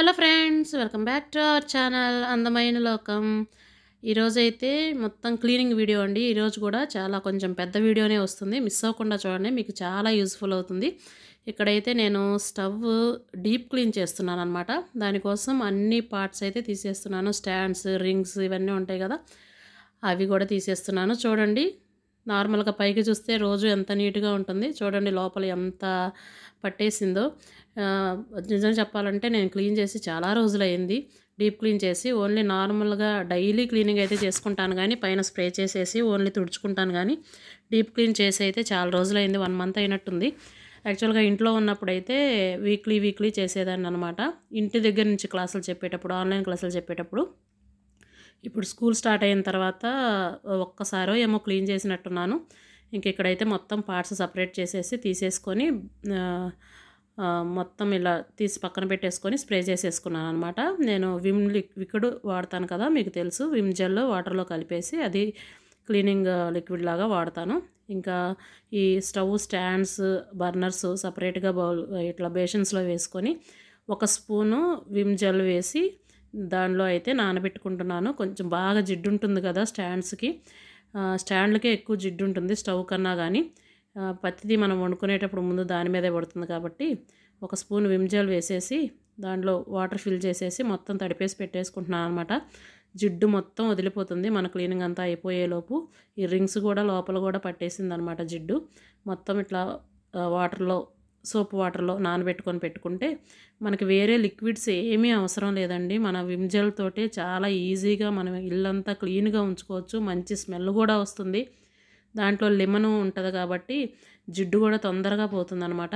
hello friends welcome back to our channel అందమైన లోకం ఈరోజైతే మొత్తం క్లీనింగ్ వీడియో అండి ఈరోజు కూడా చాలా కొంచెం పెద్ద వీడియోనే వస్తుంది మిస్ అవ్వకుండా చూడండి మీకు చాలా యూస్ఫుల్ అవుతుంది ఇక్కడైతే నేను స్టవ్ డీప్ క్లీన్ చేస్తున్నాను అనమాట దానికోసం అన్ని పార్ట్స్ అయితే తీసేస్తున్నాను స్టాండ్స్ రింగ్స్ ఇవన్నీ ఉంటాయి కదా అవి కూడా తీసేస్తున్నాను చూడండి నార్మల్గా పైకి చూస్తే రోజు ఎంత నీట్గా ఉంటుంది చూడండి లోపల ఎంత పట్టేసిందో ఆ, నిజం చెప్పాలంటే నేను క్లీన్ చేసి చాలా రోజులైంది డీప్ క్లీన్ చేసి ఓన్లీ నార్మల్గా డైలీ క్లీనింగ్ అయితే చేసుకుంటాను కానీ పైన స్ప్రే చేసేసి ఓన్లీ తుడుచుకుంటాను కానీ డీప్ క్లీన్ చేసి అయితే చాలా రోజులైంది వన్ మంత్ అయినట్టుంది యాక్చువల్గా ఇంట్లో ఉన్నప్పుడు అయితే వీక్లీ వీక్లీ చేసేదాన్ని అనమాట ఇంటి దగ్గర నుంచి క్లాసులు చెప్పేటప్పుడు ఆన్లైన్ క్లాసులు చెప్పేటప్పుడు ఇప్పుడు స్కూల్ స్టార్ట్ అయిన తర్వాత ఒక్కసారో ఏమో క్లీన్ చేసినట్టున్నాను ఇంక ఇక్కడైతే మొత్తం పార్ట్స్ సపరేట్ చేసేసి తీసేసుకొని ఆ, ఆ, మొత్తం ఇలా తీసి పక్కన పెట్టేసుకొని స్ప్రే చేసేసుకున్నాను అనమాట నేను విమ్ లిక్విడ్ వాడతాను కదా మీకు తెలుసు విమ్ జెల్ వాటర్లో కలిపేసి అది క్లీనింగ్ లిక్విడ్ లాగా వాడతాను ఇంకా ఈ స్టవ్ స్టాండ్స్ బర్నర్స్ సపరేట్గా బౌల్ ఇట్లా బేషన్స్లో వేసుకొని ఒక స్పూను విమ్ జెల్ వేసి దానిలో అయితే నానబెట్టుకుంటున్నాను కొంచెం బాగా జిడ్డు ఉంటుంది కదా స్టాండ్స్కి ఆ, స్టాండ్లకే ఎక్కువ జిడ్డు ఉంటుంది స్టవ్ కన్నా కానీ ఆ, పత్తిది మనం వండుకునేటప్పుడు ముందు దాని మీదే పడుతుంది కాబట్టి ఒక స్పూన్ విమ్ జెల్ వేసేసి దాంట్లో వాటర్ ఫిల్ చేసేసి మొత్తం తడిపేసి పెట్టేసుకుంటున్నాను అనమాట జిడ్డు మొత్తం వదిలిపోతుంది మన క్లీనింగ్ అంతా అయిపోయేలోపు ఈ రింగ్స్ కూడా లోపల కూడా పట్టేసింది అనమాట జిడ్డు మొత్తం ఇట్లా ఆ, వాటర్లో సోప్ వాటర్లో నానబెట్టుకొని పెట్టుకుంటే మనకి వేరే లిక్విడ్స్ ఏమీ అవసరం లేదండి మన విమ్ జెల్ తోటే చాలా ఈజీగా మనం ఇల్లంతా క్లీన్గా ఉంచుకోవచ్చు మంచి స్మెల్ కూడా వస్తుంది దాంట్లో లెమన్ ఉంటుంది కాబట్టి జిడ్డు కూడా తొందరగా పోతుందన్నమాట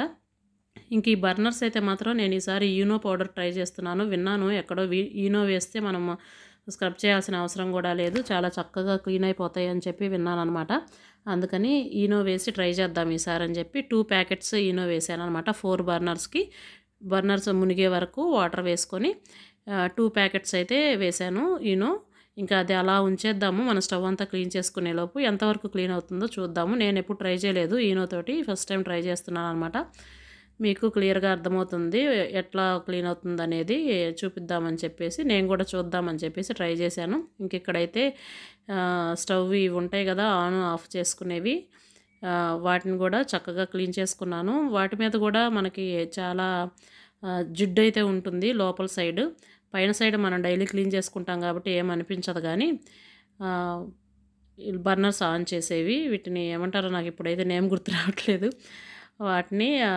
ఇంక ఈ బర్నర్స్ అయితే మాత్రం నేను ఈసారి ఈనో పౌడర్ ట్రై చేస్తున్నాను విన్నాను ఎక్కడో వీ- ఈనో వేస్తే మనం స్క్రబ్ చేయాల్సిన అవసరం కూడా లేదు చాలా చక్కగా క్లీన్ అయిపోతాయి అని చెప్పి విన్నాను అనమాట అందుకని ఈనో వేసి ట్రై చేద్దాం ఈసారి అని చెప్పి టూ ప్యాకెట్స్ ఈనో వేసాను అనమాట ఫోర్ బర్నర్స్కి బర్నర్స్ మునిగే వరకు వాటర్ వేసుకొని టూ ప్యాకెట్స్ అయితే వేసాను ఈనో ఇంకా అది అలా ఉంచేద్దాము మన స్టవ్ అంతా క్లీన్ చేసుకునే లోపు ఎంతవరకు క్లీన్ అవుతుందో చూద్దాము నేను ఎప్పుడు ట్రై చేయలేదు ఈనోతోటి ఫస్ట్ టైం ట్రై చేస్తున్నాను అనమాట మీకు క్లియర్గా అర్థమవుతుంది ఎట్లా క్లీన్ అవుతుంది అనేది చూపిద్దామని చెప్పేసి నేను కూడా చూద్దామని చెప్పేసి ట్రై చేశాను ఇంక ఇక్కడైతే ఆ, స్టవ్ ఇవి ఉంటాయి కదా ఆన్ ఆఫ్ చేసుకునేవి ఆ, వాటిని కూడా చక్కగా క్లీన్ చేసుకున్నాను వాటి మీద కూడా మనకి చాలా ఆ, జిడ్డు అయితే ఉంటుంది లోపల సైడ్ పైన సైడ్ మనం డైలీ క్లీన్ చేసుకుంటాం కాబట్టి ఏం అనిపించదు కానీ ఆ, ఈ బర్నర్స్ ఆన్ చేసేవి వీటిని ఏమంటారో నాకు ఇప్పుడైతే నేమ్ గుర్తు రావట్లేదు వాటిని ఆ,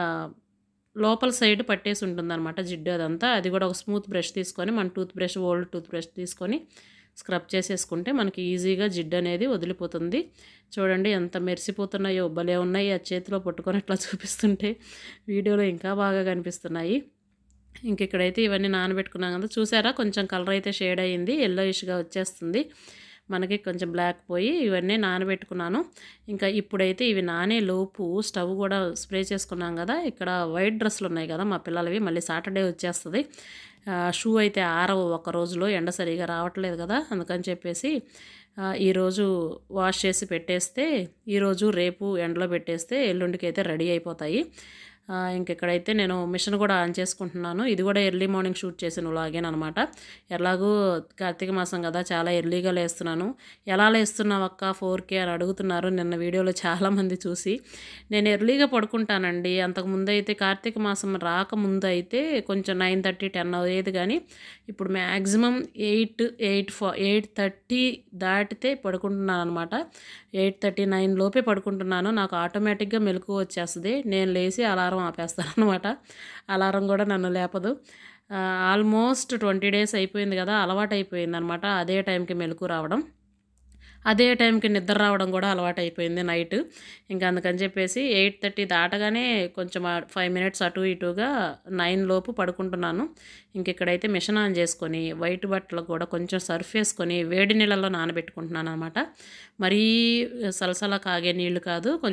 లోపల సైడ్ పట్టేసి ఉంటుంది అనమాట జిడ్డు అదంతా అది కూడా ఒక స్మూత్ బ్రష్ తీసుకొని మన toothbrush old toothbrush తీసుకొని స్క్రబ్ చేసేసుకుంటే మనకి ఈజీగా జిడ్డు అనేది వదిలిపోతుంది చూడండి ఎంత మెరిసిపోతున్నాయో భలే ఉన్నాయి ఆ చేతిలో పట్టుకొని ఇట్లా చూపిస్తుంటే వీడియోలో ఇంకా బాగా కనిపిస్తున్నాయి ఇంక ఇక్కడైతే ఇవన్నీ నానబెట్టుకున్నాం కదా చూసారా కొంచెం కలర్ అయితే షేడ్ అయ్యింది ఎల్లోయిష్గా వచ్చేస్తుంది మనకి కొంచెం బ్లాక్ పోయి ఇవన్నీ నానబెట్టుకున్నాను ఇంకా ఇప్పుడైతే ఇవి నానే లోపు స్టవ్ కూడా స్ప్రే చేసుకున్నాం కదా ఇక్కడ వైట్ డ్రెస్సులు ఉన్నాయి కదా మా పిల్లలవి మళ్ళీ సాటర్డే వచ్చేస్తుంది ఆ, షూ అయితే ఆరవు ఒక రోజులో ఎండ సరిగా రావట్లేదు కదా అందుకని చెప్పేసి ఆ, ఈరోజు వాష్ చేసి పెట్టేస్తే ఈరోజు రేపు ఎండలో పెట్టేస్తే ఎల్లుండికి అయితే రెడీ అయిపోతాయి ఆ, ఇంక ఇక్కడైతే నేను మిషన్ కూడా ఆన్ చేసుకుంటున్నాను ఇది కూడా ఎర్లీ మార్నింగ్ షూట్ చేసిన లాగేన్ అనమాట ఎలాగూ కార్తీక మాసం కదా చాలా ఎర్లీగా లేస్తున్నాను ఎలా లేస్తున్నావు అక్క ఫోర్కే అని అడుగుతున్నారు నిన్న వీడియోలో చాలామంది చూసి నేను ఎర్లీగా పడుకుంటానండి అంతకుముందు అయితే కార్తీక మాసం రాకముందు అయితే కొంచెం నైన్ థర్టీ టెన్ అయ్యేది కానీ ఇప్పుడు మ్యాక్సిమం ఎయిట్ ఎయిట్ ఫో ఎయిట్ థర్టీ దాటితే పడుకుంటున్నాను అనమాట ఎయిట్ థర్టీ నైన్ లోపే పడుకుంటున్నాను నాకు ఆటోమేటిక్గా మెలకు వచ్చేస్తుంది నేను లేచి అలారం ఆపేస్తాను అనమాట అలారం కూడా నన్ను లేపదు ఆల్మోస్ట్ ట్వంటీ డేస్ అయిపోయింది కదా అలవాటు అయిపోయింది అనమాట అదే టైంకి మెలకు రావడం అదే టైంకి నిద్ర రావడం కూడా అలవాటు అయిపోయింది నైట్ ఇంకా అందుకని చెప్పేసి ఎయిట్ థర్టీ దాటగానే కొంచెం ఫైవ్ మినిట్స్ అటు ఇటుగా నైన్ లోపు పడుకుంటున్నాను ఇంక ఇక్కడైతే మిషన్ ఆన్ చేసుకొని వైట్ బట్టలు కూడా కొంచెం సర్ఫ్ వేసుకొని వేడి నీళ్ళల్లో నానబెట్టుకుంటున్నాను అనమాట మరీ సలసల కాగే నీళ్లు కాదు కొంచెం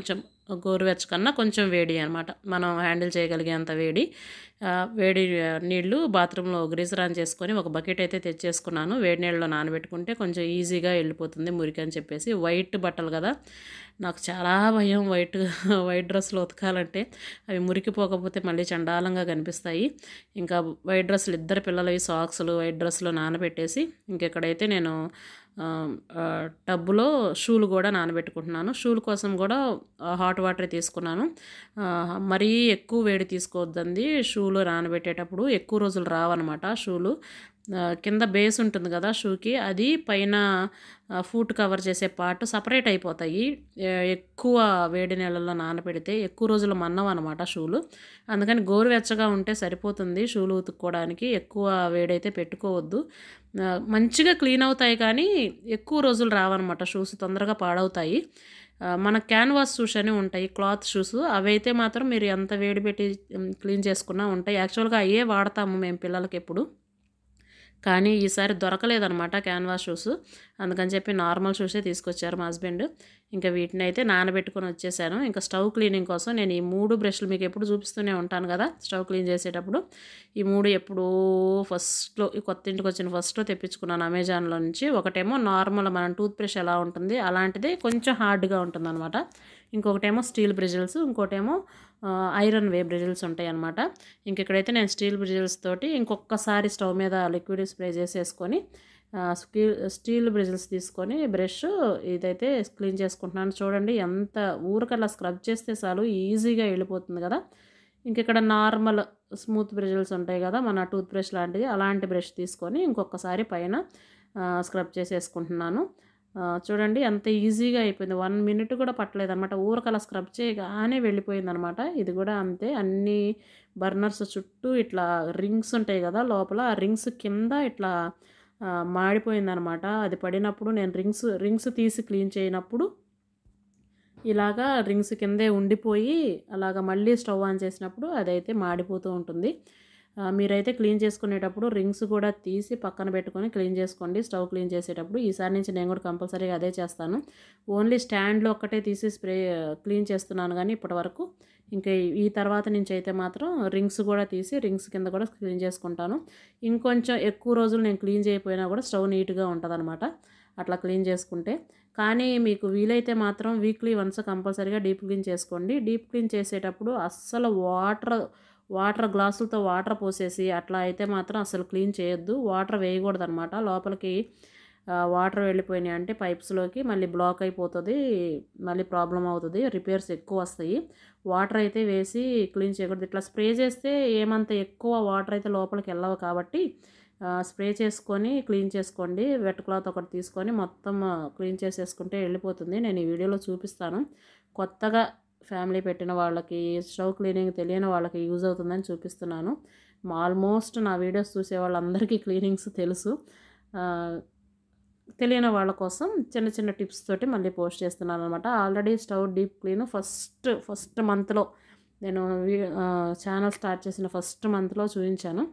గోరువెచ్చ కన్నా కొంచెం వేడి అనమాట మనం హ్యాండిల్ చేయగలిగేంత వేడి ఆ, వేడి ఆ, నీళ్లు బాత్రూంలో గ్రీజర్ ఆన్ చేసుకొని ఒక బకెట్ అయితే తెచ్చేసుకున్నాను వేడి నీళ్ళలో నానబెట్టుకుంటే కొంచెం ఈజీగా వెళ్ళిపోతుంది మురికి అని చెప్పేసి వైట్ బట్టలు కదా నాకు చాలా భయం వైట్ వైట్ డ్రెస్సులు ఉతకాలంటే అవి మురికిపోకపోతే మళ్ళీ చండాలంగా కనిపిస్తాయి ఇంకా వైట్ డ్రెస్సులు ఇద్దరు పిల్లలవి సాక్స్లు వైట్ డ్రెస్సులు నానబెట్టేసి ఇంకెక్కడైతే నేను ఆ, ఆ, టబ్బులో షూలు కూడా నానబెట్టుకుంటున్నాను షూల కోసం కూడా హాట్ వాటర్ తీసుకున్నాను ఆ, మరీ ఎక్కువ వేడి తీసుకోవద్దండి షూలు నానబెట్టేటప్పుడు ఎక్కువ రోజులు రావన్నమాట షూలు ఆ, కింద బేస్ ఉంటుంది కదా షూకి అది పైన ఆ, ఫూట్ కవర్ చేసే పార్ట్ సపరేట్ అయిపోతాయి ఏ, ఎక్కువ వేడి నీళ్ళల్లో నానబెడితే ఎక్కువ రోజులు మన్నవు అనమాట షూలు అందుకని గోరువెచ్చగా ఉంటే సరిపోతుంది షూలు ఉతుక్కోవడానికి ఎక్కువ వేడైతే పెట్టుకోవద్దు ఆ, మంచిగా క్లీన్ అవుతాయి కానీ ఎక్కువ రోజులు రావన్నమాట షూస్ తొందరగా పాడవుతాయి ఆ, మన క్యాన్వాస్ షూస్ అని ఉంటాయి క్లాత్ షూస్ అవి అయితే మాత్రం మీరు ఎంత వేడి పెట్టి ఉమ్, క్లీన్ చేసుకున్నా ఉంటాయి యాక్చువల్గా అయ్యే వాడతాము మేము పిల్లలకి ఎప్పుడు కానీ ఈసారి దొరకలేదనమాట క్యాన్వాస్ షూస్ అందుకని చెప్పి నార్మల్ షూసే తీసుకొచ్చారు మా హస్బెండ్ ఇంకా వీటిని అయితే నానబెట్టుకొని వచ్చేసాను ఇంకా స్టవ్ క్లీనింగ్ కోసం నేను ఈ మూడు బ్రష్లు మీకు ఎప్పుడు చూపిస్తూనే ఉంటాను కదా స్టవ్ క్లీన్ చేసేటప్పుడు ఈ మూడు ఎప్పుడూ ఫస్ట్లో ఈ కొత్త ఇంటికి వచ్చిన ఫస్ట్లో తెప్పించుకున్నాను అమెజాన్లో నుంచి ఒకటేమో నార్మల్ మన టూత్ బ్రష్ ఎలా ఉంటుంది అలాంటిది కొంచెం హార్డ్గా ఉంటుంది అనమాట ఇంకొకటేమో స్టీల్ బ్రిజిల్స్ ఇంకోటేమో ఆ, ఐరన్ వే బ్రిజిల్స్ ఉంటాయి అనమాట ఇంక ఇక్కడైతే నేను స్టీల్ బ్రిజిల్స్ తోటి ఇంకొకసారి స్టవ్ మీద లిక్విడ్ స్ప్రే చేసేసుకొని ఆ, స్టీల్ స్టీల్ బ్రిజిల్స్ తీసుకొని బ్రష్ ఇదైతే క్లీన్ చేసుకుంటున్నాను చూడండి ఎంత ఊరికల్లా స్క్రబ్ చేస్తే చాలు ఈజీగా వెళ్ళిపోతుంది కదా ఇంక ఇక్కడ నార్మల్ స్మూత్ బ్రషెస్ ఉంటాయి కదా మన టూత్ బ్రష్ లాంటిది అలాంటి బ్రష్ తీసుకొని ఇంకొకసారి పైన ఆ, స్క్రబ్ చేసేసుకుంటున్నాను ఆ, చూడండి ఎంత ఈజీగా అయిపోయింది వన్ మినిట్ కూడా పట్టలేదు అనమాట ఊరకలా స్క్రబ్ చేయగానే వెళ్ళిపోయింది అనమాట ఇది కూడా అంతే అన్ని బర్నర్స్ చుట్టూ ఇట్లా రింగ్స్ ఉంటాయి కదా లోపల ఆ రింగ్స్ కింద ఇట్లా ఆ, మాడిపోయిందనమాట అది పడినప్పుడు నేను రింగ్స్ రింగ్స్ తీసి క్లీన్ చేయనప్పుడు ఇలాగా రింగ్స్ కిందే ఉండిపోయి అలాగ మళ్ళీ స్టవ్ ఆన్ చేసినప్పుడు అదైతే మాడిపోతూ ఉంటుంది ఆ, మీరైతే క్లీన్ చేసుకునేటప్పుడు రింగ్స్ కూడా తీసి పక్కన పెట్టుకొని క్లీన్ చేసుకోండి స్టవ్ క్లీన్ చేసేటప్పుడు ఈసారి నుంచి నేను కూడా కంపల్సరీగా అదే చేస్తాను ఓన్లీ స్టాండ్లో ఒక్కటే తీసి స్ప్రే క్లీన్ చేస్తున్నాను కానీ ఇప్పటి వరకు ఇంకా ఈ- ఈ తర్వాత నుంచి అయితే మాత్రం రింగ్స్ కూడా తీసి రింగ్స్ కింద కూడా క్లీన్ చేసుకుంటాను ఇంకొంచెం ఎక్కువ రోజులు నేను క్లీన్ చేయకపోయినా కూడా స్టవ్ నీట్గా ఉంటుంది అట్లా క్లీన్ చేసుకుంటే కానీ మీకు వీలైతే మాత్రం వీక్లీ వన్స్ కంపల్సరీగా డీప్ క్లీన్ చేసుకోండి డీప్ క్లీన్ చేసేటప్పుడు అస్సలు వాటర్ వాటర్ గ్లాసులతో వాటర్ పోసేసి అట్లా అయితే మాత్రం అసలు క్లీన్ చేయొద్దు వాటర్ వేయకూడదు అనమాట లోపలికి ఆ, వాటర్ వెళ్ళిపోయినాయి అంటే పైప్స్లోకి మళ్ళీ బ్లాక్ అయిపోతుంది మళ్ళీ ప్రాబ్లం అవుతుంది రిపేర్స్ ఎక్కువ వస్తాయి వాటర్ అయితే వేసి క్లీన్ చేయకూడదు ఇట్లా స్ప్రే చేస్తే ఏమంత ఎక్కువ వాటర్ అయితే లోపలికి వెళ్ళవు కాబట్టి ఆ, స్ప్రే చేసుకొని క్లీన్ చేసుకోండి వెట్ క్లాత్ ఒకటి తీసుకొని మొత్తం ఆ, క్లీన్ చేసేసుకుంటే వెళ్ళిపోతుంది నేను ఈ వీడియోలో చూపిస్తాను కొత్తగా ఫ్యామిలీ పెట్టిన వాళ్ళకి స్టవ్ క్లీనింగ్ తెలియని వాళ్ళకి యూజ్ అవుతుందని చూపిస్తున్నాను ఆల్మోస్ట్ నా వీడియోస్ చూసే వాళ్ళందరికీ క్లీనింగ్స్ తెలుసు ఆ, తెలియని వాళ్ళ కోసం చిన్న చిన్న టిప్స్ తోటి మళ్ళీ పోస్ట్ చేస్తున్నాను అనమాట already stove deep clean first first మంత్లో నేను ఛానల్ స్టార్ట్ చేసిన ఫస్ట్ మంత్లో చూపించాను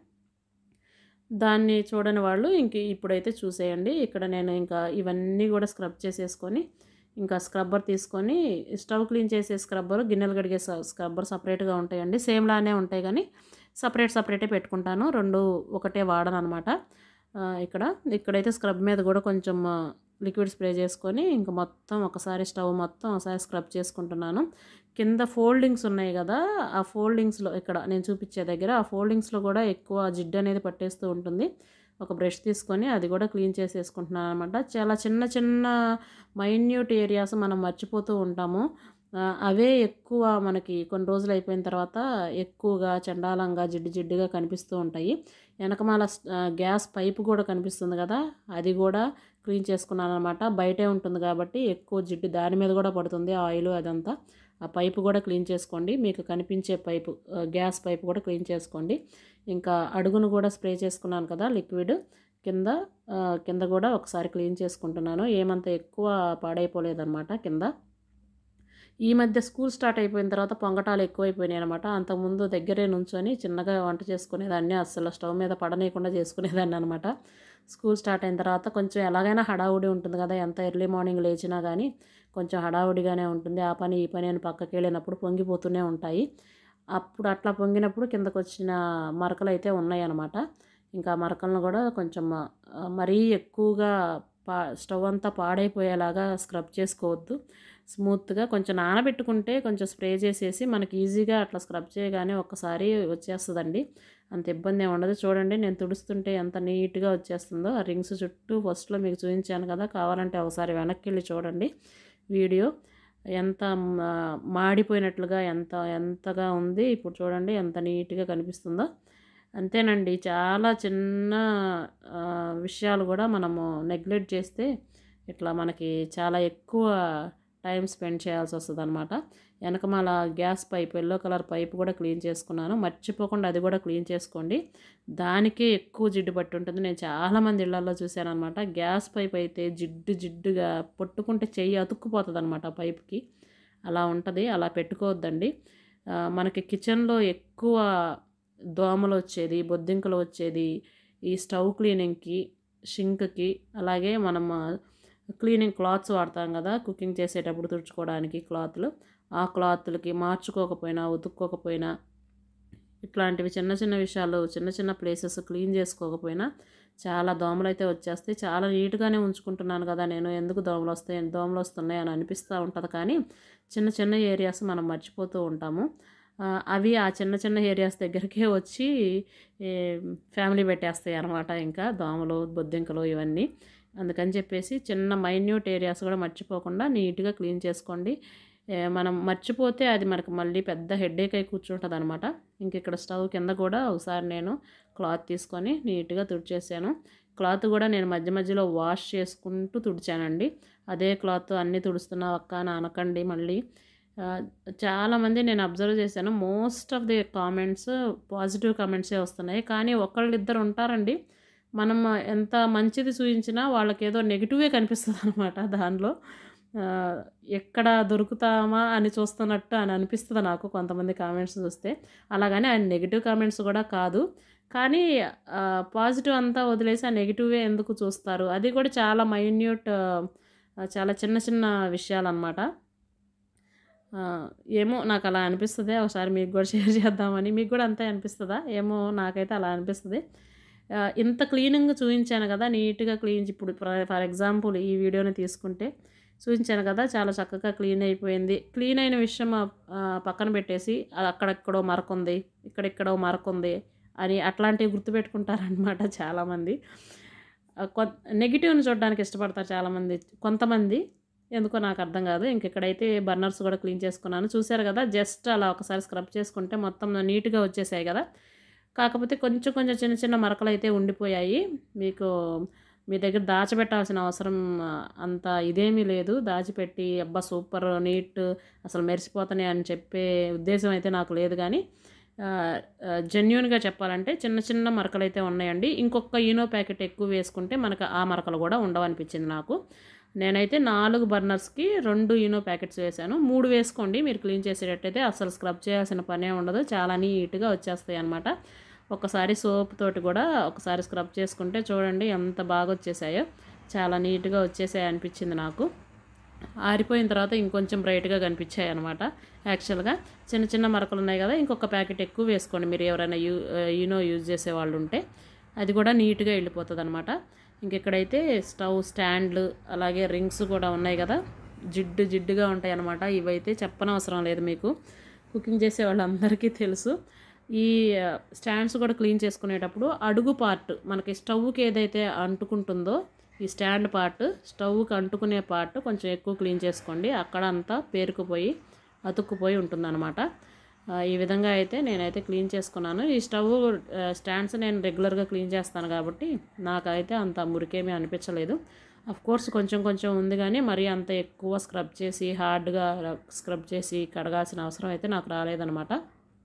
దాన్ని చూడని వాళ్ళు ఇంక ఇప్పుడైతే చూసేయండి ఇక్కడ నేను ఇంకా ఇవన్నీ కూడా స్క్రబ్ చేసేసుకొని ఇంకా స్క్రబ్బర్ తీసుకొని స్టవ్ క్లీన్ చేసే స్క్రబ్బర్ గిన్నెలు కడిగే స- స్క్రబ్బర్ సపరేట్గా ఉంటాయండి సేమ్ లానే ఉంటాయి కానీ సపరేట్ సపరేటే పెట్టుకుంటాను రెండు ఒకటే వాడను అనమాట ఇక్కడ ఇక్కడైతే స్క్రబ్ మీద కూడా కొంచెం లిక్విడ్ స్ప్రే చేసుకొని ఇంకా మొత్తం ఒకసారి స్టవ్ మొత్తం ఒకసారి స్క్రబ్ చేసుకుంటున్నాను కింద ఫోల్డింగ్స్ ఉన్నాయి కదా ఆ ఫోల్డింగ్స్లో ఇక్కడ నేను చూపించే దగ్గర ఆ ఫోల్డింగ్స్లో కూడా ఎక్కువ జిడ్డు అనేది పట్టేస్తూ ఉంటుంది ఒక బ్రష్ తీసుకొని అది కూడా క్లీన్ చేసేసుకుంటున్నాను అనమాట చాలా చిన్న చిన్న మైన్యూట్ ఏరియాస్ మనం మర్చిపోతూ ఉంటాము ఆ, అవే ఎక్కువ మనకి కొన్ని రోజులు అయిపోయిన తర్వాత ఎక్కువగా చండాలంగా జిడ్డు జిడ్డుగా కనిపిస్తూ ఉంటాయి వెనకమాల స్- ఆ, గ్యాస్ పైపు కూడా కనిపిస్తుంది కదా అది కూడా క్లీన్ చేసుకున్నాను అనమాట బయటే ఉంటుంది కాబట్టి ఎక్కువ జిడ్డు దాని మీద కూడా పడుతుంది ఆయిల్ అదంతా ఆ పైపు కూడా క్లీన్ చేసుకోండి మీకు కనిపించే పైపు ఆ, గ్యాస్ పైపు కూడా క్లీన్ చేసుకోండి ఇంకా అడుగును కూడా స్ప్రే చేసుకున్నాను కదా లిక్విడ్ కింద ఆ, కింద కూడా ఒకసారి క్లీన్ చేసుకుంటున్నాను ఏమంత ఎక్కువ పాడైపోలేదన్నమాట కింద ఈ మధ్య స్కూల్ స్టార్ట్ అయిపోయిన తర్వాత పొంగటాలు ఎక్కువైపోయినాయి అనమాట అంతకుముందు దగ్గరే నుంచొని చిన్నగా వంట చేసుకునేదాన్ని అస్సలు స్టవ్ మీద పడనీయకుండా చేసుకునేదాన్ని అనమాట స్కూల్ స్టార్ట్ అయిన తర్వాత కొంచెం ఎలాగైనా హడావుడి ఉంటుంది కదా ఎంత ఎర్లీ మార్నింగ్ లేచినా కానీ కొంచెం హడావుడిగానే ఉంటుంది ఆ పని ఈ పని అని పక్కకి వెళ్ళినప్పుడు పొంగిపోతూనే ఉంటాయి అప్పుడు అట్లా పొంగినప్పుడు కిందకు వచ్చిన మరకలు అయితే ఉన్నాయి అన్నమాట ఇంకా ఆ మరకలను కూడా కొంచెం ఆ, మరీ ఎక్కువగా పా స్టవ్ అంతా పాడైపోయేలాగా స్క్రబ్ చేసుకోవద్దు స్మూత్గా కొంచెం నానబెట్టుకుంటే కొంచెం స్ప్రే చేసేసి మనకి ఈజీగా అట్లా స్క్రబ్ చేయగానే ఒక్కసారి వచ్చేస్తుందండి అంత ఇబ్బంది ఏమి ఉండదు చూడండి నేను తుడుస్తుంటే ఎంత నీట్గా వచ్చేస్తుందో ఆ రింగ్స్ చుట్టూ ఫస్ట్లో మీకు చూపించాను కదా కావాలంటే ఒకసారి వెనక్కి వెళ్ళి చూడండి వీడియో ఎంత మా- మాడిపోయినట్లుగా ఎంత ఎంతగా ఉంది ఇప్పుడు చూడండి ఎంత నీట్గా కనిపిస్తుందో అంతేనండి చాలా చిన్న ఆ, విషయాలు కూడా మనము నెగ్లెక్ట్ చేస్తే ఇట్లా మనకి చాలా ఎక్కువ టైం స్పెండ్ చేయాల్సి వస్తుంది అనమాట వెనకమాల gas pipe yellow colour pipe కూడా క్లీన్ చేసుకున్నాను మర్చిపోకుండా అది కూడా క్లీన్ చేసుకోండి దానికే ఎక్కువ జిడ్డు పట్టి ఉంటుంది నేను చాలామంది ఇళ్లలో చూశాను అనమాట గ్యాస్ పైప్ అయితే జిడ్డు జిడ్డుగా పట్టుకుంటే చెయ్యి అతుక్కుపోతుంది అనమాట ఆ పైప్కి అలా ఉంటుంది అలా పెట్టుకోవద్దండి ఆ, మనకి కిచెన్లో ఎక్కువ దోమలు వచ్చేది బొద్దింకలు వచ్చేది ఈ స్టవ్ క్లీనింగ్కి షింక్కి అలాగే మనం క్లీనింగ్ క్లాత్స్ వాడతాం కదా కుకింగ్ చేసేటప్పుడు తుడుచుకోవడానికి క్లాత్లు ఆ క్లాత్లకి మార్చుకోకపోయినా ఉతుక్కోకపోయినా ఇట్లాంటివి చిన్న చిన్న విషయాలు చిన్న చిన్న ప్లేసెస్ క్లీన్ చేసుకోకపోయినా చాలా దోమలు అయితే వచ్చేస్తాయి చాలా నీట్గానే ఉంచుకుంటున్నాను కదా నేను ఎందుకు దోమలు వస్తాయి దోమలు వస్తున్నాయి అని అనిపిస్తూ ఉంటుంది కానీ చిన్న చిన్న ఏరియాస్ మనం మర్చిపోతూ ఉంటాము ఆ, అవి ఆ చిన్న చిన్న ఏరియాస్ దగ్గరికే వచ్చి ఏ, ఫ్యామిలీ పెట్టేస్తాయి అనమాట ఇంకా దోమలు బొద్దింకలు ఇవన్నీ అందుకని చెప్పేసి చిన్న మైన్యూట్ ఏరియాస్ కూడా మర్చిపోకుండా నీట్గా క్లీన్ చేసుకోండి ఏ, మనం మర్చిపోతే అది మనకు మళ్ళీ పెద్ద హెడేక్ అయి కూర్చుంటుంది అనమాట ఇంక ఇక్కడ స్టవ్ కింద కూడా ఒకసారి నేను క్లాత్ తీసుకొని నీట్గా తుడిచేసాను క్లాత్ కూడా నేను మధ్య మధ్యలో వాష్ చేసుకుంటూ తుడిచానండి అదే క్లాత్ అన్నీ తుడుస్తున్నా అక్క అని అనకండి మళ్ళీ ఆ, చాలామంది నేను అబ్జర్వ్ చేశాను most of the comments positive కామెంట్సే వస్తున్నాయి కానీ ఒకళ్ళు ఇద్దరు ఉంటారండి మనం ఎంత మంచిది చూపించినా వాళ్ళకి ఏదో నెగిటివే కనిపిస్తుంది అనమాట దానిలో ఆ, ఎక్కడ దొరుకుతామా అని చూస్తున్నట్టు అని అనిపిస్తుంది నాకు కొంతమంది కామెంట్స్ చూస్తే అలాగని ఆయన నెగిటివ్ కామెంట్స్ కూడా కాదు కానీ పాజిటివ్ అంతా వదిలేసి ఆ నెగిటివే ఎందుకు చూస్తారు అది కూడా చాలా మైన్యూట్ చాలా చిన్న చిన్న విషయాలన్నమాట ఆ, ఏమో నాకు అలా అనిపిస్తుంది ఒకసారి మీకు కూడా షేర్ చేద్దామని మీకు కూడా అంతే అనిపిస్తుందా ఏమో నాకైతే అలా అనిపిస్తుంది ఆ, ఇంత క్లీనింగ్ చూపించాను కదా నీట్గా క్లీన్ ఇప్పుడు ఫర్ ఎగ్జాంపుల్ ఈ వీడియోని తీసుకుంటే చూపించాను కదా చాలా చక్కగా క్లీన్ అయిపోయింది క్లీన్ అయిన విషయం ఆ, పక్కన పెట్టేసి అది అక్కడెక్కడో మరకుంది ఇక్కడెక్కడో మరకుంది అని అట్లాంటివి గుర్తుపెట్టుకుంటారనమాట చాలామంది ఆ, కొ నెగిటివ్ని చూడడానికి ఇష్టపడతారు చాలామంది కొంతమంది ఎందుకో నాకు అర్థం కాదు ఇంక ఇక్కడైతే బర్నర్స్ కూడా క్లీన్ చేసుకున్నాను చూశారు కదా జస్ట్ అలా ఒకసారి స్క్రబ్ చేసుకుంటే మొత్తం నీట్గా వచ్చేసాయి కదా కాకపోతే కొంచెం కొంచెం చిన్న చిన్న మరకలు అయితే ఉండిపోయాయి మీకు మీ దగ్గర దాచిపెట్టాల్సిన అవసరం ఆ, అంత ఇదేమీ లేదు దాచిపెట్టి అబ్బా సూపర్ నీట్ అసలు మెరిసిపోతాయి అని చెప్పే ఉద్దేశం అయితే నాకు లేదు కానీ జెన్యున్గా చెప్పాలంటే చిన్న చిన్న మరకలు అయితే ఉన్నాయండి ఇంకొక ఈనో ప్యాకెట్ ఎక్కువ వేసుకుంటే మనకు ఆ మరకలు కూడా ఉండవనిపించింది నాకు నేనైతే నాలుగు బర్నర్స్కి రెండు ఈనో ప్యాకెట్స్ వేసాను మూడు వేసుకోండి మీరు క్లీన్ చేసేటట్టయితే అసలు స్క్రబ్ చేయాల్సిన పనే ఉండదు చాలా నీట్గా వచ్చేస్తాయి అనమాట ఒకసారి సోప్ తోటి కూడా ఒకసారి స్క్రబ్ చేసుకుంటే చూడండి ఎంత బాగా వచ్చేసాయో చాలా నీట్గా వచ్చేసాయి అనిపించింది నాకు ఆరిపోయిన తర్వాత ఇంకొంచెం బ్రైట్గా కనిపించాయి అనమాట యాక్చువల్గా చిన్న చిన్న మరకలు ఉన్నాయి కదా ఇంకొక ప్యాకెట్ ఎక్కువ వేసుకోండి మీరు ఎవరైనా యూ యూనో యూజ్ చేసే వాళ్ళు ఉంటే అది కూడా నీట్గా వెళ్ళిపోతుంది అనమాట ఇంక ఇక్కడైతే స్టవ్ స్టాండ్లు అలాగే రింగ్స్ కూడా ఉన్నాయి కదా జిడ్డు జిడ్డుగా ఉంటాయి అనమాట ఇవైతే చెప్పనవసరం లేదు మీకు కుకింగ్ చేసే వాళ్ళందరికీ తెలుసు ఈ ఆ, స్టాండ్స్ కూడా క్లీన్ చేసుకునేటప్పుడు అడుగు పార్ట్ మనకి స్టవ్కి ఏదైతే అంటుకుంటుందో ఈ స్టాండ్ పార్ట్ స్టవ్కి అంటుకునే పార్ట్ కొంచెం ఎక్కువ క్లీన్ చేసుకోండి అక్కడ అంతా పేరుకుపోయి అతుక్కుపోయి ఉంటుందన్నమాట ఆ, ఈ విధంగా అయితే నేనైతే క్లీన్ చేసుకున్నాను ఈ స్టవ్ ఆ, స్టాండ్స్ నేను రెగ్యులర్గా క్లీన్ చేస్తాను కాబట్టి నాకైతే అంత మురికేమీ అనిపించలేదు అఫ్ కోర్స్ కొంచెం కొంచెం ఉంది కానీ మరీ అంత ఎక్కువ స్క్రబ్ చేసి హార్డ్గా స్క్రబ్ చేసి కడగాల్సిన అవసరం అయితే నాకు రాలేదనమాట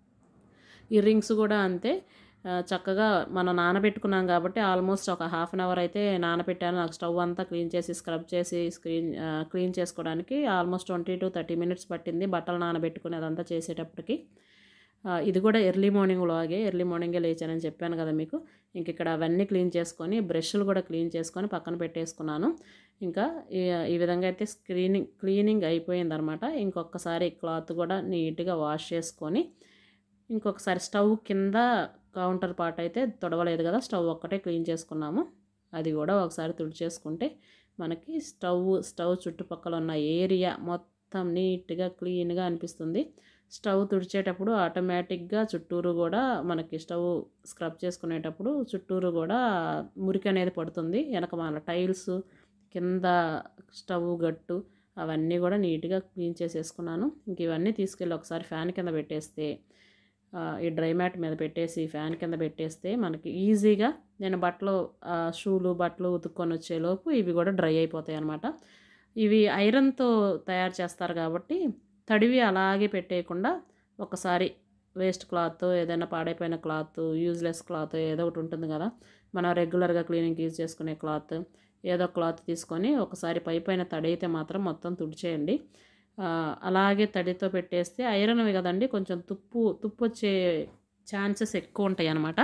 ఈ రింగ్స్ కూడా అంతే ఆ, చక్కగా మనం నానబెట్టుకున్నాం కాబట్టి ఆల్మోస్ట్ ఒక హాఫ్ అన్ అవర్ అయితే నానబెట్టాను నాకు స్టవ్ అంతా క్లీన్ చేసి స్క్రబ్ చేసి స్క్రీన్ ఆ, క్లీన్ చేసుకోవడానికి almost twenty to thirty minutes పట్టింది బట్టలు నానబెట్టుకునేదంతా చేసేటప్పటికి ఆ, ఇది కూడా ఎర్లీ మార్నింగ్ లాగే ఎర్లీ మార్నింగే లేచానని చెప్పాను కదా మీకు ఇంక ఇక్కడ అవన్నీ క్లీన్ చేసుకొని బ్రష్లు కూడా క్లీన్ చేసుకొని పక్కన పెట్టేసుకున్నాను ఇంకా ఈ ఈ విధంగా అయితే స్క్రీనింగ్ క్లీనింగ్ అయిపోయిందనమాట ఇంకొకసారి క్లాత్ కూడా నీట్గా వాష్ చేసుకొని ఇంకొకసారి స్టవ్ కింద కౌంటర్ పార్ట్ అయితే తొడవలేదు కదా స్టవ్ ఒక్కటే క్లీన్ చేసుకున్నాము అది కూడా ఒకసారి తుడిచేసుకుంటే మనకి స్టవ్ స్టవ్ చుట్టుపక్కల ఉన్న ఏరియా మొత్తం నీట్గా క్లీన్గా అనిపిస్తుంది స్టవ్ తుడిచేటప్పుడు ఆటోమేటిక్గా చుట్టూరు కూడా మనకి స్టవ్ స్క్రబ్ చేసుకునేటప్పుడు చుట్టూరు కూడా మురికి అనేది పడుతుంది వెనక మన టైల్స్ కింద స్టవ్ గట్టు అవన్నీ కూడా నీట్గా క్లీన్ చేసేసుకున్నాను ఇంక ఇవన్నీ తీసుకెళ్ళి ఒకసారి ఫ్యాన్ కింద పెట్టేస్తే ఆ, ఈ డ్రై మ్యాట్ మీద పెట్టేసి ఫ్యాన్ కింద పెట్టేస్తే మనకి ఈజీగా నేను బట్టలు ఆ, షూలు బట్టలు ఉతుక్కొని వచ్చేలోపు ఇవి కూడా డ్రై అయిపోతాయి అన్నమాట ఇవి ఐరన్తో తయారు చేస్తారు కాబట్టి తడివి అలాగే పెట్టేయకుండా ఒకసారి వేస్ట్ క్లాత్ ఏదైనా పాడైపోయిన క్లాత్ యూజ్లెస్ క్లాత్ ఏదో ఒకటి ఉంటుంది కదా మనం రెగ్యులర్గా క్లీనింగ్ యూజ్ చేసుకునే క్లాత్ ఏదో క్లాత్ తీసుకొని ఒకసారి పై పైన తడి అయితే మాత్రం మొత్తం తుడిచేయండి ఆ, అలాగే తడితో పెట్టేస్తే ఐరన్వి కదండి కొంచెం తుప్పు తుప్పు వచ్చే ఛాన్సెస్ ఎక్కువ ఉంటాయి అన్నమాట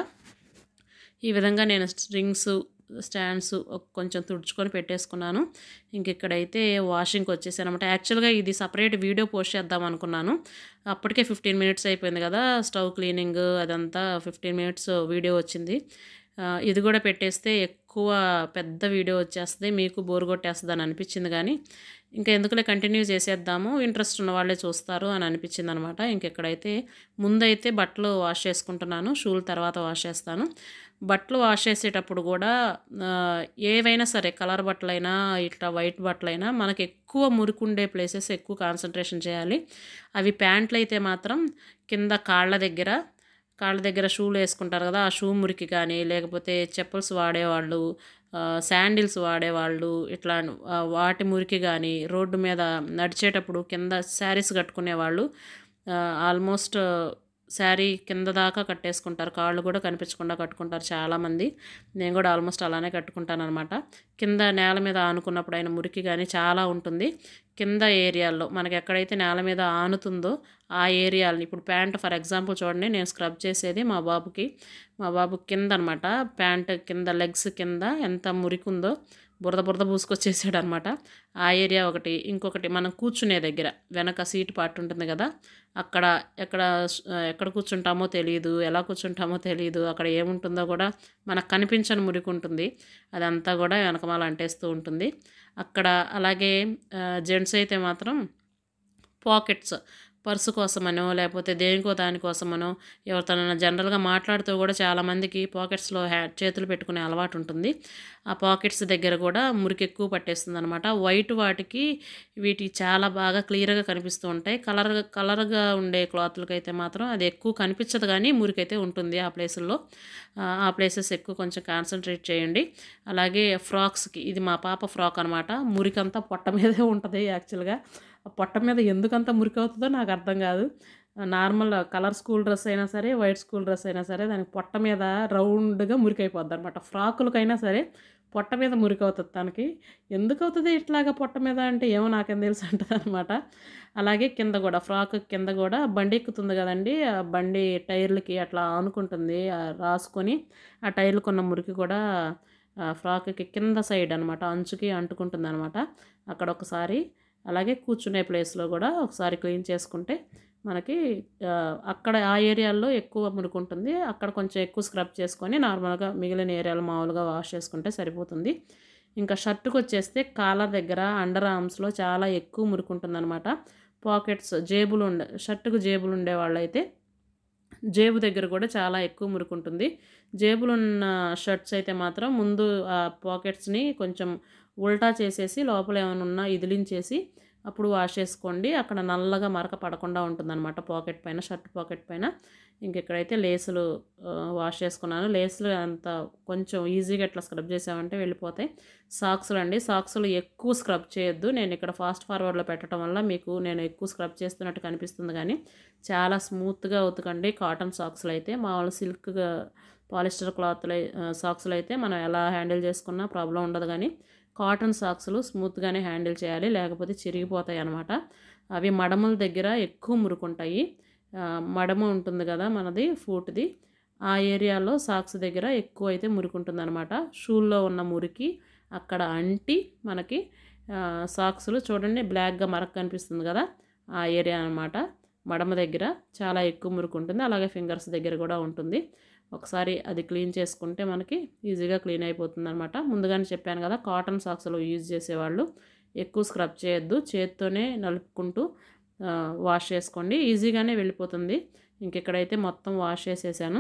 ఈ విధంగా నేను స్ట్రింగ్స్ స్టాండ్స్ కొంచెం తుడుచుకొని పెట్టేసుకున్నాను ఇంక ఇక్కడైతే వాషింగ్కి వచ్చేసాను అనమాట యాక్చువల్గా ఇది సపరేట్ వీడియో పోస్ట్ చేద్దాం అనుకున్నాను అప్పటికే ఫిఫ్టీన్ మినిట్స్ అయిపోయింది కదా స్టవ్ క్లీనింగ్ అదంతా ఫిఫ్టీన్ మినిట్స్ వీడియో వచ్చింది ఆ, ఇది కూడా పెట్టేస్తే ఎక్కువ పెద్ద వీడియో వచ్చేస్తుంది మీకు బోర్ కొట్టేస్తుంది అని అనిపించింది కానీ ఇంకా ఎందుకులే కంటిన్యూ చేసేద్దాము ఇంట్రెస్ట్ ఉన్న వాళ్ళే చూస్తారు అని అనిపించింది అనమాట ఇంకెక్కడైతే ముందైతే బట్టలు వాష్ చేసుకుంటున్నాను షూలు తర్వాత వాష్ చేస్తాను బట్టలు వాష్ చేసేటప్పుడు కూడా ఆ, ఏవైనా సరే కలర్ బట్టలైనా ఇట్లా వైట్ బట్టలైనా మనకి ఎక్కువ మురికుండే ప్లేసెస్ ఎక్కువ కాన్సన్ట్రేషన్ చేయాలి అవి ప్యాంట్లు అయితే మాత్రం కింద కాళ్ళ దగ్గర కాళ్ళ దగ్గర షూలు వేసుకుంటారు కదా ఆ షూ మురికి కానీ లేకపోతే చెప్పుల్స్ వాడేవాళ్ళు శాండిల్స్ వాడేవాళ్ళు ఇట్లా ఆ, వాటి మురికి కానీ రోడ్డు మీద నడిచేటప్పుడు కింద శారీస్ కట్టుకునేవాళ్ళు ఆల్మోస్ట్ శారీ కింద దాకా కట్టేసుకుంటారు కాళ్ళు కూడా కనిపించకుండా కట్టుకుంటారు చాలామంది నేను కూడా ఆల్మోస్ట్ అలానే కట్టుకుంటాను అనమాట కింద నేల మీద ఆనుకున్నప్పుడు అయిన మురికి కానీ చాలా ఉంటుంది కింద ఏరియాల్లో మనకి ఎక్కడైతే నేల మీద ఆనుతుందో ఆ ఏరియాలని ఇప్పుడు ప్యాంట్ ఫర్ ఎగ్జాంపుల్ చూడండి నేను స్క్రబ్ చేసేది మా బాబుకి మా బాబు కింద అనమాట ప్యాంట్ కింద లెగ్స్ కింద ఎంత మురికి ఉందో బురద బురద పూసుకొచ్చేసాడు అనమాట ఆ ఏరియా ఒకటి ఇంకొకటి మనం కూర్చునే దగ్గర వెనక సీట్ పార్ట్ ఉంటుంది కదా అక్కడ ఎక్కడ ఎక్కడ కూర్చుంటామో తెలియదు ఎలా కూర్చుంటామో తెలియదు అక్కడ ఏముంటుందో కూడా మనకు కనిపించని మురికి ఉంటుంది అదంతా కూడా వెనకమాల అంటేస్తూ ఉంటుంది అక్కడ అలాగే జెంట్స్ అయితే మాత్రం పాకెట్స్ పర్సు కోసమనో లేకపోతే దేనికో దానికోసమనో ఎవరితోనైనా జనరల్గా మాట్లాడుతూ కూడా చాలామందికి పాకెట్స్లో హ్యా చేతులు పెట్టుకునే అలవాటు ఉంటుంది ఆ పాకెట్స్ దగ్గర కూడా మురికి ఎక్కువ పట్టేస్తుంది అనమాట వైట్ వాటికి వీటి చాలా బాగా క్లియర్గా కనిపిస్తూ ఉంటాయి కలర్ కలర్గా ఉండే క్లాత్లకి అయితే మాత్రం అది ఎక్కువ కనిపించదు కానీ మురికైతే ఉంటుంది ఆ ప్లేసుల్లో ఆ, ఆ ప్లేసెస్ ఎక్కువ కొంచెం కాన్సన్ట్రేట్ చేయండి అలాగే ఫ్రాక్స్కి ఇది మా పాప ఫ్రాక్ అనమాట మురికంతా పొట్ట మీదే ఉంటుంది యాక్చువల్గా ఆ పొట్ట మీద ఎందుకంత మురికి అవుతుందో నాకు అర్థం కాదు నార్మల్ కలర్ స్కూల్ డ్రెస్ అయినా సరే వైట్ స్కూల్ డ్రెస్ అయినా సరే దానికి పొట్ట మీద రౌండ్గా మురికి అయిపోద్ది అనమాట ఫ్రాకులకైనా సరే పొట్ట మీద మురికి అవుతుంది తనకి ఎందుకు అవుతుంది ఇట్లాగా పొట్ట మీద అంటే ఏమో నాకేం తెలుసు అంటుంది అనమాట అలాగే కింద కూడా ఫ్రాక్ కింద కూడా బండి ఎక్కుతుంది కదండి ఆ బండి టైర్లకి అట్లా ఆనుకుంటుంది ఆ రాసుకొని ఆ టైర్లకు ఉన్న మురికి కూడా ఆ ఫ్రాక్కి కింద సైడ్ అనమాట అంచుకి అంటుకుంటుంది అనమాట అక్కడ ఒకసారి అలాగే కూర్చునే ప్లేస్లో కూడా ఒకసారి క్లీన్ చేసుకుంటే మనకి ఆ, అక్కడ ఆ ఏరియాల్లో ఎక్కువ మురికి ఉంటుంది అక్కడ కొంచెం ఎక్కువ స్క్రబ్ చేసుకొని నార్మల్గా మిగిలిన ఏరియాలు మామూలుగా వాష్ చేసుకుంటే సరిపోతుంది ఇంకా షర్ట్కి వచ్చేస్తే కాలర్ దగ్గర అండర్ ఆర్మ్స్లో చాలా ఎక్కువ మురికి ఉంటుందన్నమాట పాకెట్స్ జేబులు ఉండే షర్టుకు జేబులు ఉండే వాళ్ళైతే జేబు దగ్గర కూడా చాలా ఎక్కువ మురికి ఉంటుంది జేబులు ఉన్న షర్ట్స్ అయితే మాత్రం ముందు ఆ పాకెట్స్ని కొంచెం ఉల్టా చేసేసి లోపల ఏమైనా ఉన్నా ఇదిలించేసి అప్పుడు వాష్ చేసుకోండి అక్కడ నల్లగా మరక పడకుండా ఉంటుందన్నమాట పాకెట్ పైన షర్ట్ పాకెట్ పైన ఇంక ఇక్కడైతే లేసులు ఆ, వాష్ చేసుకున్నాను లేసులు అంత కొంచెం ఈజీగా ఇట్లా స్క్రబ్ చేసామంటే వెళ్ళిపోతాయి సాక్సులు అండి సాక్సులు ఎక్కువ స్క్రబ్ చేయొద్దు నేను ఇక్కడ ఫాస్ట్ ఫార్వర్డ్లో పెట్టడం వల్ల మీకు నేను ఎక్కువ స్క్రబ్ చేస్తున్నట్టు కనిపిస్తుంది కానీ చాలా స్మూత్గా ఉతకండి కాటన్ సాక్స్లు అయితే మామూలు సిల్క్గా పాలిస్టర్ క్లాత్లు సాక్స్లు అయితే మనం ఎలా హ్యాండిల్ చేసుకున్నా ప్రాబ్లం ఉండదు కానీ కాటన్ సాక్స్లు స్మూత్గానే హ్యాండిల్ చేయాలి లేకపోతే చిరిగిపోతాయి అన్నమాట అవి మడమల దగ్గర ఎక్కువ మురుకుంటాయి ఆ, మడమ ఉంటుంది కదా మనది ఫూట్ది ఆ ఏరియాలో సాక్స్ దగ్గర ఎక్కువ అయితే మురికి ఉంటుంది అనమాట షూల్లో ఉన్న మురికి అక్కడ అంటి మనకి ఆ, సాక్స్లు చూడండి బ్లాక్గా మరక కనిపిస్తుంది కదా ఆ ఏరియా అనమాట మడమ దగ్గర చాలా ఎక్కువ మురికి ఉంటుంది అలాగే ఫింగర్స్ దగ్గర కూడా ఉంటుంది ఒకసారి అది క్లీన్ చేసుకుంటే మనకి ఈజీగా క్లీన్ అయిపోతుంది అనమాట ముందుగానే చెప్పాను కదా కాటన్ సాక్స్లు యూజ్ చేసేవాళ్ళు ఎక్కువ స్క్రబ్ చేయొద్దు చేత్తోనే నలుపుకుంటూ ఆ, వాష్ చేసుకోండి ఈజీగానే వెళ్ళిపోతుంది ఇంక ఇక్కడైతే మొత్తం వాష్ చేసేసాను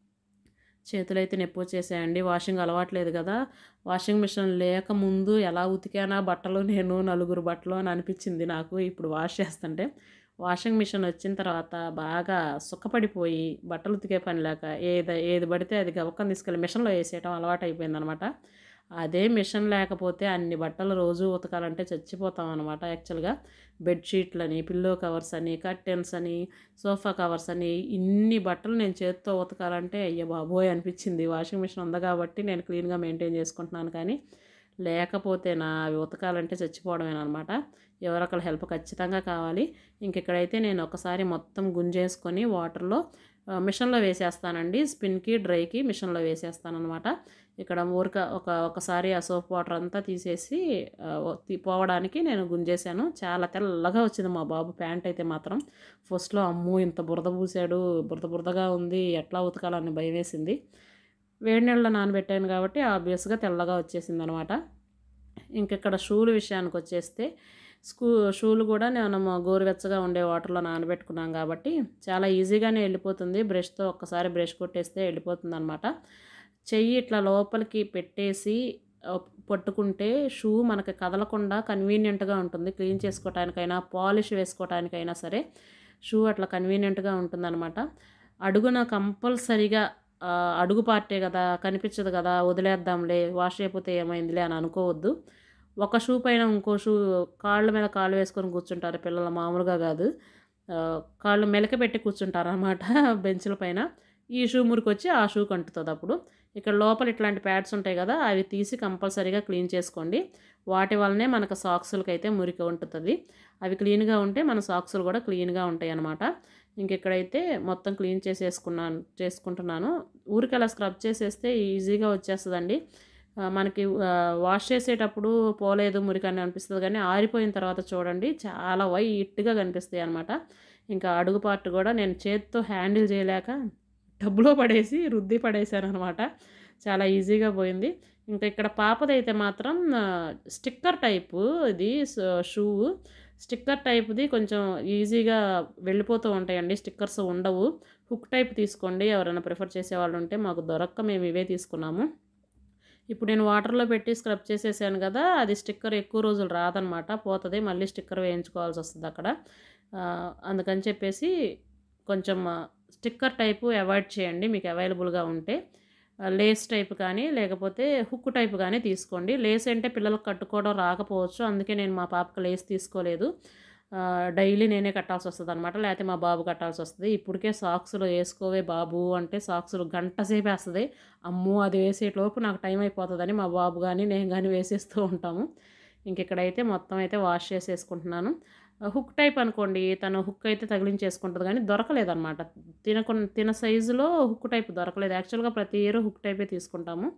చేతులు అయితే నొప్పి వచ్చేసాయండి వాషింగ్ అలవాట్లేదు కదా వాషింగ్ మిషన్ లేక ముందు ఎలా ఉతికానా బట్టలు నేను నలుగురు బట్టలు అని అనిపించింది నాకు ఇప్పుడు వాష్ చేస్తుంటే వాషింగ్ మిషన్ వచ్చిన తర్వాత బాగా సుఖపడిపోయి బట్టలు ఉతికే పని లేక ఏది ఏది పడితే అది గవక్కని తీసుకెళ్ళి మిషన్లో వేసేయటం అలవాటు అయిపోయింది అనమాట అదే మిషన్ లేకపోతే అన్ని బట్టలు రోజు ఉతకాలంటే చచ్చిపోతాం అనమాట యాక్చువల్గా బెడ్షీట్లని పిల్లో కవర్స్ అని కర్టెన్స్ అని సోఫా కవర్స్ అని ఇన్ని బట్టలు నేను చేతితో ఉతకాలంటే అయ్య బాబోయ్ అనిపించింది వాషింగ్ మిషన్ ఉంది కాబట్టి నేను క్లీన్గా మెయింటైన్ చేసుకుంటున్నాను కానీ లేకపోతే నా అవి ఉతకాలంటే చచ్చిపోవడమేనమాట ఎవరొకరు హెల్ప్ ఖచ్చితంగా కావాలి ఇంక ఇక్కడైతే నేను ఒకసారి మొత్తం గుంజేసుకొని వాటర్లో ఆ, మిషన్లో వేసేస్తానండి స్పిన్కి డ్రైకి మిషన్లో వేసేస్తాను అనమాట ఇక్కడ ఊరిక ఒక ఒకసారి ఆ సోప్ వాటర్ అంతా తీసేసి ఆ, ఓ- తీ- పోవడానికి నేను గుంజేశాను చాలా తెల్లగా వచ్చింది మా బాబు ప్యాంట్ అయితే మాత్రం ఫస్ట్లో అమ్మో ఇంత బురద పూసాడు బురద బురదగా ఉంది ఎట్లా ఉతకాలని భయం వేసింది వేడి నీళ్ళలో నానబెట్టాను కాబట్టి ఆబ్వియస్గా తెల్లగా వచ్చేసింది అనమాట ఇంకెక్కడ షూలు విషయానికి వచ్చేస్తే స్కూ షూలు కూడా నేను గోరువెచ్చగా ఉండే వాటర్లో నానబెట్టుకున్నాం కాబట్టి చాలా ఈజీగానే వెళ్ళిపోతుంది బ్రష్తో ఒక్కసారి బ్రష్ కొట్టేస్తే వెళ్ళిపోతుంది అనమాట చెయ్యి ఇట్లా లోపలికి పెట్టేసి ఆ, పట్టుకుంటే షూ మనకి కదలకుండా కన్వీనియంట్గా ఉంటుంది క్లీన్ చేసుకోవటానికైనా పాలిష్ వేసుకోవటానికైనా సరే షూ అట్లా కన్వీనియంట్గా ఉంటుందన్నమాట అడుగున కంపల్సరిగా ఆ, అడుగు పార్టే కదా కనిపించదు కదా వదిలేద్దాంలే వాష్ అయిపోతే ఏమైందిలే అని అనుకోవద్దు ఒక షూ పైన ఇంకో షూ కాళ్ళ మీద కాళ్ళు వేసుకొని కూర్చుంటారు పిల్లలు మామూలుగా కాదు ఆ, కాళ్ళు మెలక పెట్టి కూర్చుంటారు అనమాట బెంచ్ల పైన ఈ షూ మురికి వచ్చి ఆ షూకి అంటుతుంది అప్పుడు ఇక్కడ లోపల ఇట్లాంటి ప్యాడ్స్ ఉంటాయి కదా అవి తీసి కంపల్సరీగా క్లీన్ చేసుకోండి వాటి వల్లనే మనకు సాక్సులకి అయితే మురికి ఉంటుంది అవి క్లీన్గా ఉంటే మన సాక్సులు కూడా క్లీన్గా ఉంటాయి అన్నమాట ఇంకెక్కడైతే మొత్తం క్లీన్ చేసేసుకున్నాను చేసుకుంటున్నాను ఊరికి అలా స్క్రబ్ చేసేస్తే ఈజీగా వచ్చేస్తుందండి ఆ, మనకి ఆ, వాష్ చేసేటప్పుడు పోలేదు మురికి అని అనిపిస్తుంది కానీ ఆరిపోయిన తర్వాత చూడండి చాలా వైట్గా కనిపిస్తాయి అనమాట ఇంకా అడుగు పార్ట్ కూడా నేను చేతితో హ్యాండిల్ చేయలేక టబ్లో పడేసి రుద్ది పడేశాను అనమాట చాలా ఈజీగా పోయింది ఇంకా ఇక్కడ పాపదైతే మాత్రం ఆ, స్టిక్కర్ టైపు ఇది స- షూ స్టిక్కర్ టైప్ది కొంచెం ఈజీగా వెళ్ళిపోతూ ఉంటాయండి స్టిక్కర్స్ ఉండవు హుక్ టైప్ తీసుకోండి ఎవరైనా ప్రిఫర్ చేసే వాళ్ళు ఉంటే మాకు దొరక్క మేము ఇవే తీసుకున్నాము ఇప్పుడు నేను వాటర్లో పెట్టి స్క్రబ్ చేసేసాను కదా అది స్టిక్కర్ ఎక్కువ రోజులు రాదనమాట పోతుంది మళ్ళీ స్టిక్కర్ వేయించుకోవాల్సి వస్తుంది అక్కడ ఆ, అందుకని చెప్పేసి కొంచెం స్టిక్కర్ టైపు అవాయిడ్ చేయండి మీకు అవైలబుల్గా ఉంటే ఆ, లేస్ టైప్ కానీ లేకపోతే హుక్ టైప్ కానీ తీసుకోండి లేస్ అంటే పిల్లలకు కట్టుకోవడం రాకపోవచ్చు అందుకే నేను మా పాపకి లేస్ తీసుకోలేదు ఆ, డైలీ నేనే కట్టాల్సి వస్తుంది అనమాట లేకపోతే మా బాబు కట్టాల్సి వస్తుంది ఇప్పటికే సాక్స్లు వేసుకోవే బాబు అంటే సాక్స్లు గంట సేపు వేస్తుంది అమ్మో అది వేసేలోపు నాకు టైం అయిపోతుందని మా బాబు కానీ నేను కానీ వేసేస్తూ ఉంటాము ఇంక ఇక్కడైతే మొత్తం అయితే వాష్ చేసేసుకుంటున్నాను హుక్ టైప్ అనుకోండి తను హుక్ అయితే తగిలించేసుకుంటుంది కానీ దొరకలేదన్నమాట తినకు తిన సైజులో హుక్ టైప్ దొరకలేదు యాక్చువల్గా ప్రతి ఇయర్ హుక్ టైపే తీసుకుంటాము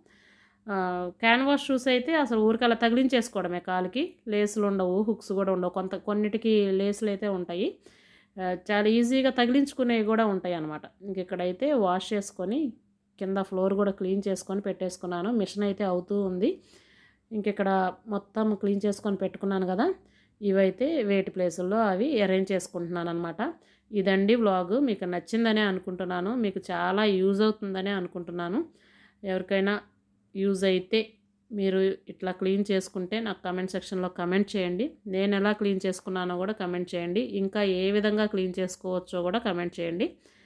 క్యాన్వాస్ షూస్ అయితే అసలు ఊరికి అలా తగిలించేసుకోవడమే కాలికి లేసులు ఉండవు హుక్స్ కూడా ఉండవు కొంత కొన్నిటికి లేసులు అయితే ఉంటాయి ఆ, చాలా ఈజీగా తగిలించుకునేవి కూడా ఉంటాయి అన్నమాట ఇంక ఇక్కడైతే వాష్ చేసుకొని కింద ఫ్లోర్ కూడా క్లీన్ చేసుకొని పెట్టేసుకున్నాను మిషన్ అయితే అవుతూ ఉంది ఇంక ఇక్కడ మొత్తం క్లీన్ చేసుకొని పెట్టుకున్నాను కదా ఇవైతే వేటి ప్లేసుల్లో అవి అరేంజ్ చేసుకుంటున్నాను అనమాట ఇదండి వ్లాగ్ మీకు నచ్చిందనే అనుకుంటున్నాను మీకు చాలా యూజ్ అవుతుందనే అనుకుంటున్నాను ఎవరికైనా యూజ్ అయితే మీరు ఇట్లా క్లీన్ చేసుకుంటే నాకు కమెంట్ సెక్షన్లో కమెంట్ చేయండి నేను ఎలా క్లీన్ చేసుకున్నానో కూడా కమెంట్ చేయండి ఇంకా ఏ విధంగా క్లీన్ చేసుకోవచ్చో కూడా కమెంట్ చేయండి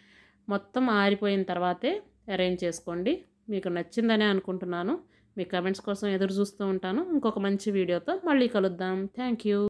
మొత్తం ఆరిపోయిన తర్వాతే అరేంజ్ చేసుకోండి మీకు నచ్చిందనే అనుకుంటున్నాను మీ కమెంట్స్ కోసం ఎదురు చూస్తూ ఉంటాను ఇంకొక మంచి వీడియోతో మళ్ళీ కలుద్దాం థ్యాంక్ యూ